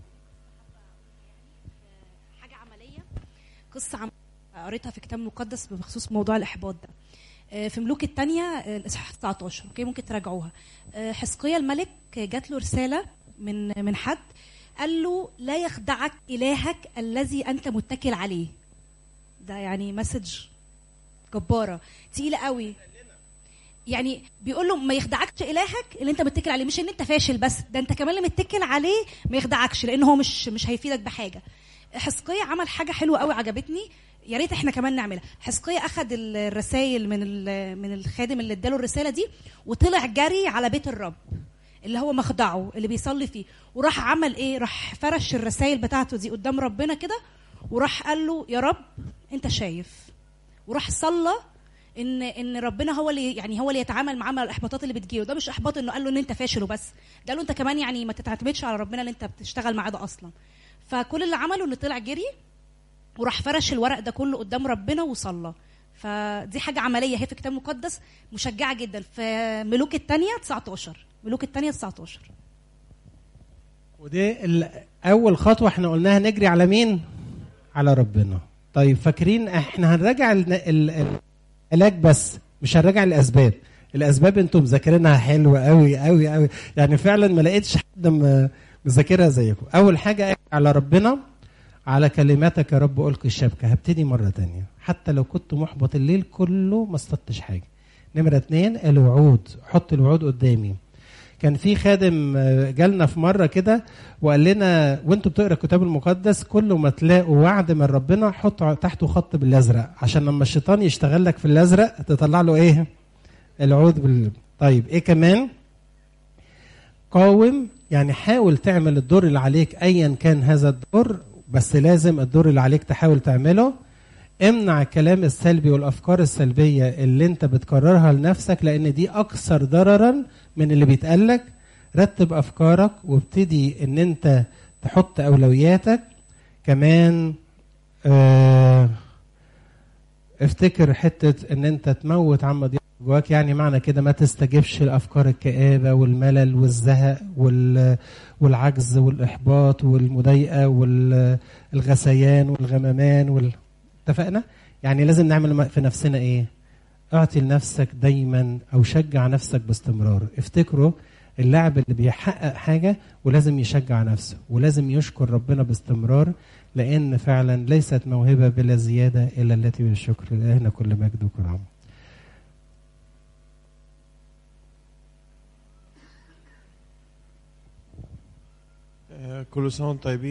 B: حاجه عمليه قصه عم... قريتها في كتاب مقدس بخصوص موضوع الاحباط ده آه، في ملوك الثانيه الاصحاح 19 اوكي ممكن تراجعوها آه، حزقيا الملك جات له رساله من من حد قال له لا يخدعك الهك الذي انت متكل عليه ده يعني مسج جباره تقيله قوي يعني بيقول له ما يخدعكش الهك اللي انت متكل عليه مش ان انت فاشل بس ده انت كمان اللي متكل عليه ما يخدعكش لان هو مش مش هيفيدك بحاجه حزقية عمل حاجه حلوه قوي عجبتني يا ريت احنا كمان نعملها حزقية اخذ الرسائل من ال- من الخادم اللي اداله الرساله دي وطلع جري على بيت الرب اللي هو مخدعه اللي بيصلي فيه وراح عمل ايه راح فرش الرسائل بتاعته دي قدام ربنا كده وراح قال له يا رب انت شايف وراح صلى ان ان ربنا هو اللي يعني هو اللي يتعامل معاه مع الاحباطات اللي بتجيله ده مش احباط انه قال له ان انت فاشل وبس ده قال له انت كمان يعني ما تعتمدش على ربنا اللي انت بتشتغل معاه ده اصلا فكل اللي عمله انه طلع جري وراح فرش الورق ده كله قدام ربنا وصلى فدي حاجة عملية هي في كتاب مقدس مشجعة جدا في ملوك الثانية 19 ملوك الثانية 19
A: ودي ال- اول خطوه احنا قلناها نجري على مين على ربنا طيب فاكرين احنا هنراجع ال- ال- العلاج بس مش هنراجع الاسباب الاسباب انتم مذاكرينها حلوه قوي قوي قوي يعني فعلا ما لقيتش حد م- مذاكرها زيكم اول حاجه اجري على ربنا على كلماتك يا رب القي الشبكه هبتدي مره تانية حتى لو كنت محبط الليل كله ما اصطدتش حاجه نمره اتنين الوعود حط الوعود قدامي كان في خادم آه، جالنا في مره كده وقال لنا وانتوا بتقرا الكتاب المقدس كل ما تلاقوا وعد من ربنا حطوا تحته خط بالازرق عشان لما الشيطان يشتغل لك في الازرق تطلع له ايه العود بال... طيب ايه كمان قاوم يعني حاول تعمل الدور اللي عليك ايا كان هذا الدور بس لازم الدور اللي عليك تحاول تعمله امنع الكلام السلبي والافكار السلبيه اللي انت بتكررها لنفسك لان دي اكثر ضررا من اللي بيتقالك رتب افكارك وابتدي ان انت تحط اولوياتك كمان آه افتكر حته ان انت تموت عما ضيق جواك يعني معنى كده ما تستجبش لافكار الكآبه والملل والزهق وال والعجز والاحباط والمضايقه والغثيان والغممان وال... اتفقنا يعني لازم نعمل في نفسنا ايه اعطي لنفسك دايما او شجع نفسك باستمرار افتكروا اللاعب اللي بيحقق حاجة ولازم يشجع نفسه ولازم يشكر ربنا باستمرار لأن فعلا ليست موهبة بلا زيادة إلا التي بالشكر لإلهنا كل مجد وكرامة
C: آه، كل سنة وانتم طيبين